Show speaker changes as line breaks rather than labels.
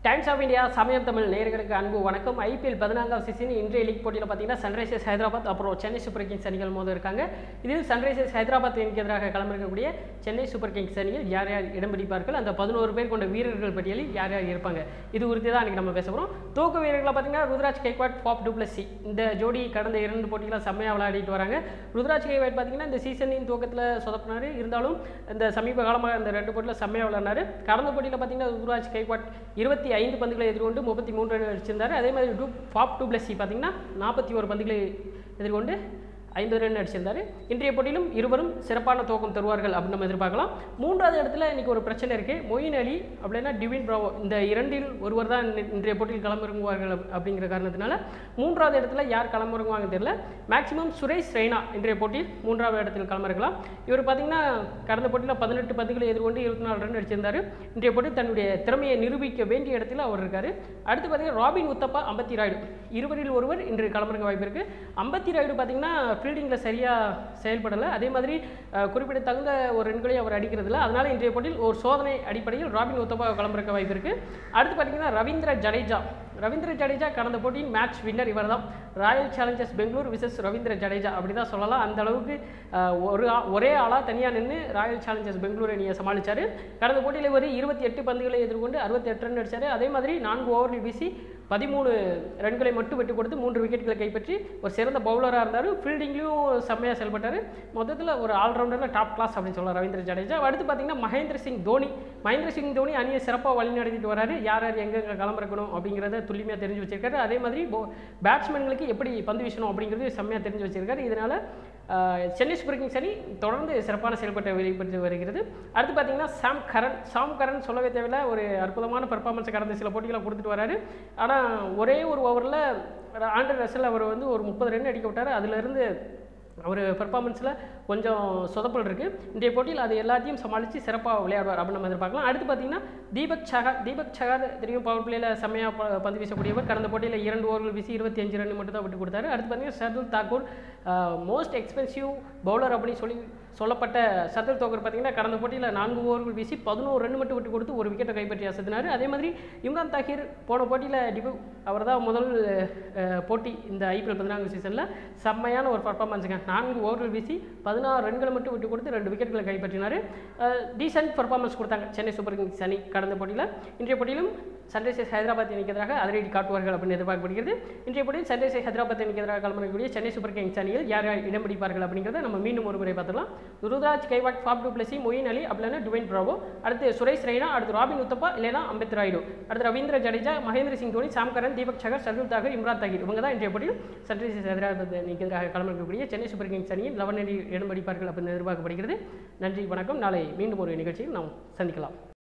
times of India சமயம் தமிழ் நேயர்களுக்கு அன்பு வணக்கம் ஐபிஎல் பதினான்காம் சீசன் இன்றைய லீக் போட்டியில் பார்த்தீங்கன்னா சன்ரைசர்ஸ் ஹைதராபாத் அப்புறம் சென்னை சூப்பர் கிங்ஸ் அணிகள் மோத இருக்காங்க இதில் சன்ரைசர்ஸ் ஹைதராபாத் அணிக்கு எதிராக களமிறக்கக்கூடிய சென்னை சூப்பர் கிங்ஸ் அணியில் யார் யார் இடம் பிடிப்பார்கள் அந்த பதினோரு பேர் கொண்ட வீரர்கள் பட்டியலில் யார் யார் இருப்பாங்க இது குறித்து தான் அன்றைக்கி நம்ம பேச போகிறோம் தூக்க வீரர்களை பார்த்தீங்கன்னா ருத்ராஜ் கெய்க்வாட் பாப் டூப்ளசி இந்த ஜோடி கடந்த இரண்டு போட்டிகளை செம்மையாக விளையாடிட்டு வராங்க ருத்ராஜ் கெய்க்வாட் பார்த்தீங்கன்னா இந்த சீசனின் துவக்கத்தில் சொதப்பினார் இருந்தாலும் இந்த சமீப காலமாக இந்த ரெண்டு போட்டியில் செம்மையாக விளையாடினார் கடந்த போட்டியில் பார்த்தீங்கன்னா ருத்ராஜ் கெய்க்வாட் இருபத்தி ஐந்து பந்துகளை எதிர்கொண்டு முப்பத்தி மூன்று ரன் அடிச்சிருந்தார் அதே மாதிரி டூ ஃபாப் டூப்ளசி பார்த்தீங்கன்னா நாற்பத்தி ஒரு பந்துகளை எதிர்கொண்டு ஐம்பது ரன் அடிச்சிருந்தார் இன்றைய போட்டியிலும் இருவரும் சிறப்பான துவக்கம் தருவார்கள் அப்படின்னு நம்ம எதிர்பார்க்கலாம் மூன்றாவது இடத்துல இன்னைக்கு ஒரு பிரச்சனை இருக்குது மொயின் அலி அப்படின்னா டிவின் பிராவோ இந்த இரண்டில் ஒருவர் தான் இன்னை- இன்றைய போட்டியில் களமிறங்குவார்கள் அப்- அப்படிங்கிற காரணத்தினால மூன்றாவது இடத்துல யார் களமிறங்குவாங்க தெரியல மேக்ஸிமம் சுரேஷ் ரெய்னா இன்றைய போட்டியில் மூன்றாவது இடத்தில் களமிறக்கலாம் இவர் பார்த்தீங்கன்னா கடந்த போட்டியில் பதினெட்டு பந்துகளை எதிர்கொண்டு இருபத்தி நாலு ரன் அடிச்சிருந்தார் இன்றைய போட்டி தன்னுடைய திறமையை நிரூபிக்க வேண்டிய இடத்துல அவர் இருக்கார் அடுத்து பார்த்தீங்கன்னா ராபின் உத்தப்பா அம்பத்தி ராயுடு இருவரில் ஒருவர் இன்று களமிறங்க வாய்ப்பு இருக்குது அம்பத்தி ராயுடு பார்த்தீங்கன்னா ஃபீல்டிங்கில் சரியாக செயல்படலை அதே மாதிரி அஹ், குறிப்பிடத்தகுந்த ஒரு ரன்களையும் அவர் அடிக்கிறதில்ல அதனால இன்றைய போட்டியில் ஒரு சோதனை அடிப்படையில் ராபின் உத்தப்பா களமிறக்க வாய்ப்பு இருக்குது அடுத்து பார்த்தீங்கன்னா ரவீந்திர ஜடேஜா ரவீந்திர ஜடேஜா கடந்த போட்டியின் மேட்ச் வின்னர் இவர் தான் Royal Challengers Bangalore versus Ravindra Jadeja அப்படி தான் சொல்லலாம் அந்த அளவுக்கு அஹ், ஒரு ஆ- ஒரே ஆளாக தனியாக நின்று ராயல் சேலஞ்சர்ஸ் பெங்களூர் அணியை சமாளிச்சார் கடந்த போட்டியில் இவர் இருபத்தி எட்டு பந்துகளை எதிர்கொண்டு அறுபத்தி எட்டு ரன் அடிச்சார் அதே மாதிரி நான்கு ஓவரில் வீசி பதிமூணு ரன்களை மட்டும் விட்டு கொடுத்து மூன்று விக்கெட்டுகளை கைப்பற்றி ஒரு சிறந்த பவுலராக இருந்தார் ஃபீல்டிங்லையும் செம்மையாக செயல்பட்டார் மொத்தத்தில் ஒரு ஆல்ரவுண்டரில் டாப் கிளாஸ் அப்படின்னு சொல்லலாம் ரவீந்திர ஜடேஜா அடுத்து பார்த்தீங்கன்னா மகேந்திர சிங் தோனி மகேந்திர சிங் தோனி அணியை சிறப்பாக வழி நடத்திட்டு வராரு யார் யார் எங்கெங்கே களமிறக்கணும் அப்படிங்கிறத துல்லியமாக தெரிஞ்சு வச்சிருக்காரு அதே மாதிரி பேட்ஸ்மேன்களுக்கு எப்படி பந்து வீசணும் அப்படிங்கிறது செம்மையாக தெரிஞ்சு வச்சிருக்காரு இதனால் ஆஹ், சென்னை சூப்பர் கிங்ஸ் அணி தொடர்ந்து சிறப்பான செயல்பட்டு வெளிப்பட்டு வருகிறது அடுத்து பார்த்தீங்கன்னா சாம் கரன் சாம் கரன் சொல்லவே தேவையில்ல ஒரு அற்புதமான பெர்ஃபார்மன்ஸை கடந்த சில போட்டிகளை கொடுத்துட்டு வராரு ஆனால் ஒரே ஒரு ஓவரில் ஆண்டர் ரசல் அவர் வந்து ஒரு முப்பது ரன் அடிக்க விட்டார் அதுலேருந்து அவர் பெர்ஃபார்மன்ஸில் கொஞ்சம் சொதப்பல் இருக்குது இன்றைய போட்டியில் அது எல்லாத்தையும் சமாளித்து சிறப்பாக விளையாடுவார் அப்படின்னு நம்ம எதிர்பார்க்கலாம் அடுத்து பார்த்தீங்கன்னா தீபக் சகா தீபக் சகா தெரியும் பவர் பிளேயில் செம்மையாக ப- பந்து வீசக்கூடியவர் கடந்த போட்டியில் இரண்டு ஓவர்கள் வீசி இருபத்தி அஞ்சு ரன் மட்டும் தான் விட்டு கொடுத்தாரு அடுத்து பார்த்தீங்கன்னா Shardul Thakur most expensive bowler அப்படின்னு சொல்லி சொல்லப்பட்ட சர்துல் தாக்கூர் பார்த்தீங்கன்னா கடந்த போட்டியில் நான்கு ஓவர்கள் வீசி பதினோரு ரன் மட்டும் விட்டு கொடுத்து ஒரு விக்கெட்டை கைப்பற்றி அசத்தினார் அதே மாதிரி இம்ரான் தாஹிர் போன போட்டியில் டிபு அவர் தான் முதல் அஹ், போட்டி இந்த ஐபிஎல் பதினான்கு சீசனில் செம்மையான ஒரு பர்ஃபார்மன்ஸுங்க நான்கு ஓவர்கள் வீசி பதினாறு ரன்களை மட்டும் விட்டு கொடுத்து ரெண்டு விக்கெட்டுகளை கைப்பற்றினார் டீசென்ட் பர்ஃபார்மன்ஸ் கொடுத்தாங்க சென்னை சூப்பர் கிங்ஸ் அணி கடந்த போட்டியில் இன்றைய போட்டியிலும் சன்ரைசர்ஸ் ஹைதராபாத் அணிக்கு எதிராக அதிரடி காட்டுவார்கள் அப்படின்னு எதிர்பார்க்கப்படுகிறது இன்றைய போட்டியில் சன்ரைசர்ஸ் ஹைதராபாத் அணிக்கு எதிராக களமிறக்கக்கூடிய சென்னை சூப்பர் கிங்ஸ் அணியில் யார் யார் இடம் பிடிப்பார்கள் அப்படிங்கிறத நம்ம மீண்டும் ஒரு முறை பார்த்துக்கலாம் Ruturaj Gaikwad Faf du Plessis Moeen Ali அப்படின்னா டுவைன் பிராவோ அடுத்து சுரேஷ் ரெய்னா அடுத்து ராபின் உத்தப்பா இல்லைனா அம்பேத் ராயுடு அடுத்து ரவீந்திர ஜடேஜா மகேந்திர சிங் தோனி சாம் கரன் தீபக் சகர் சர்துல் தாகர் இம்ரான் தாகிர் இவங்க தான் இன்றைய போட்டியில் சன்ரைசர்ஸ் ஹைதராபாத் அணிக்கு எதிராக களமிறக்கக்கூடிய சென்னை சூப்பர் கிங்ஸ் அணியில் லெவன் அணி இடம் பிடிப்பார்கள் அப்படின்னு எதிர்பார்க்கப்படுகிறது நன்றி வணக்கம் நாளை மீண்டும் ஒரு நிகழ்ச்சியில் நாம் சந்திக்கலாம்